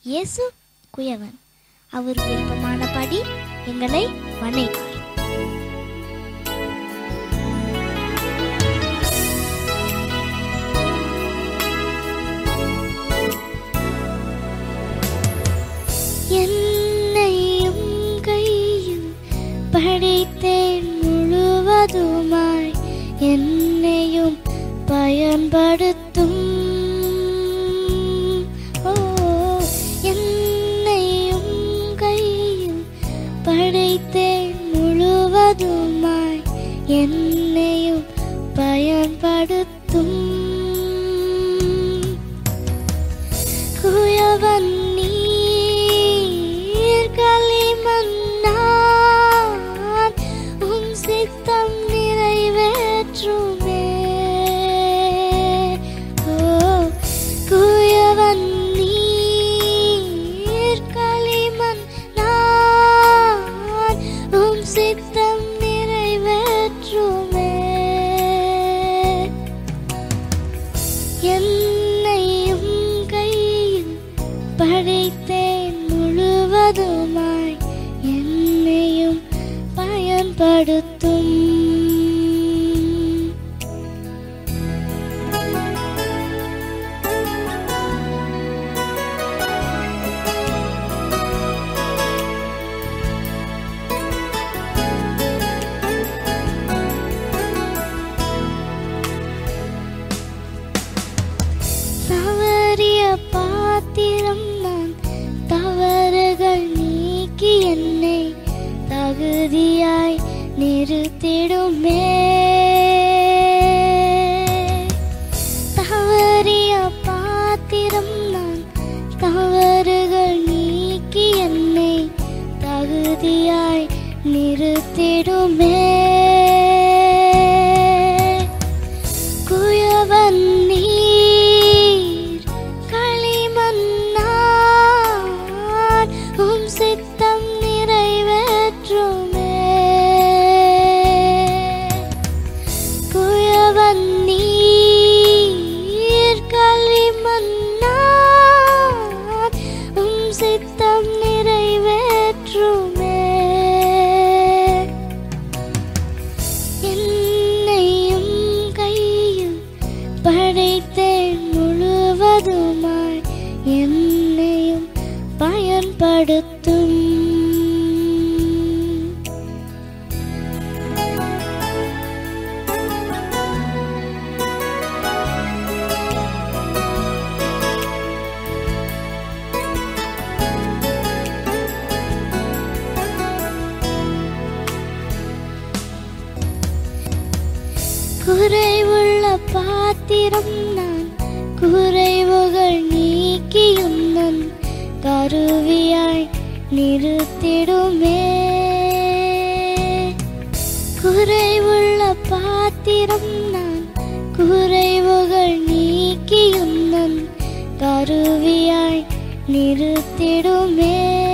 இயேசு குயவன் அவர் விருப்பமானபடி எங்களை வணைப்பார் என்னையும் கையில் படைத்தேன் முழுவதுமாய் என்னையும் பயன்படுத்தும் ஓ என்னையும் கையில் படைத்தேன் முழுவதுமாய் என்னையும் பயன்படுத்தும் குயவன் நீர் களிமண்ணான் உம் சித்தம் நிறைவேற்றுமே ஓ குயவன் நீர் களிமண்ணான் உம் சித்தம் நிறைவேற்றுமே என்னையும் கையில் படைத்தேன் முழுவதுமாய் என்னையும் பயன்படுத்தும் தவறிய பாத்திரம் நான் தவறுகள் நீக்கி என்னை தகுதியாய் நிறுத்திடுமே தவறிய பாத்திரம் நான் தவறுகள் நீக்கி என்னை தகுதியாய் நிறுத்திடுமே குயவன் நீர் களிமண்ணான் உம் சித்தம் நிறைவேற்றுமே குயவன் நீர் களிமண்ணான் உம் சித்தம் நிறைவேற்றுமே என்னையும் கையில் படைத்தேன் முழுவதுமாய் என்னையும் பயன்படுத்தும் குறைவுள்ள பாத்திரம் நான் குறைவுகள் நீக்கியுன்னன் கருவியாய் நிறுத்திடுமே குறைவுள்ள பாத்திரம் நான் குறைவுகள் நீக்கியுன்னன் கருவியாய் நிறுத்திடுமே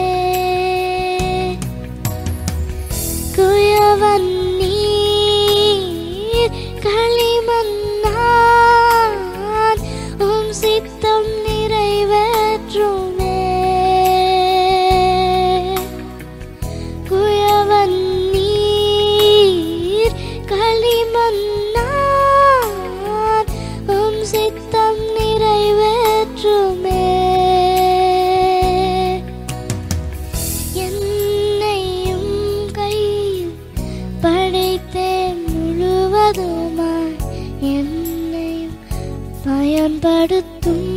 குயவன் நீர் களிமண்ணான் உம் சித்தம் நிறைவேற்றுமே குயவன் நீர் களிமண்ணான் உம் சித்தம் நிறைவேற்றுமே என்னையும் கையில் படைத்தேன் முழுவதுமாய் என்னையும் பயன்படுத்தும்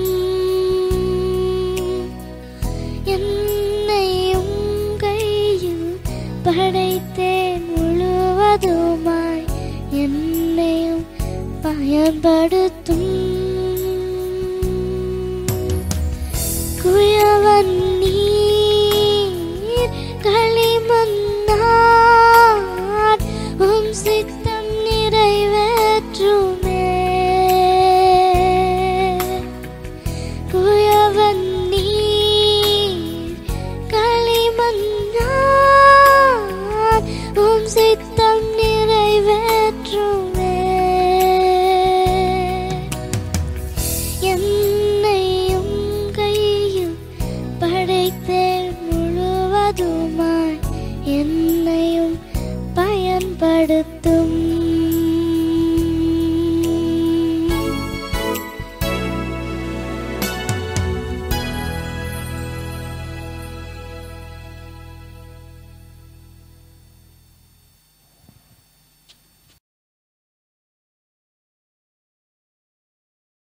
என்னையும் கையில் படைத்தேன் முழுவதுமாய் என்னையும் பயன்படுத்தும் குயவன் நீர் களிமண்ணான் உம் சித்தம் நிறைவேற்றுமே குயவன் நீர் களிமண்ணான் உம் சித்தம் நிறைவேற்றுமே என்னையும் கையில் முழுவதுமாய் என்னையும் பயன்படுத்தும்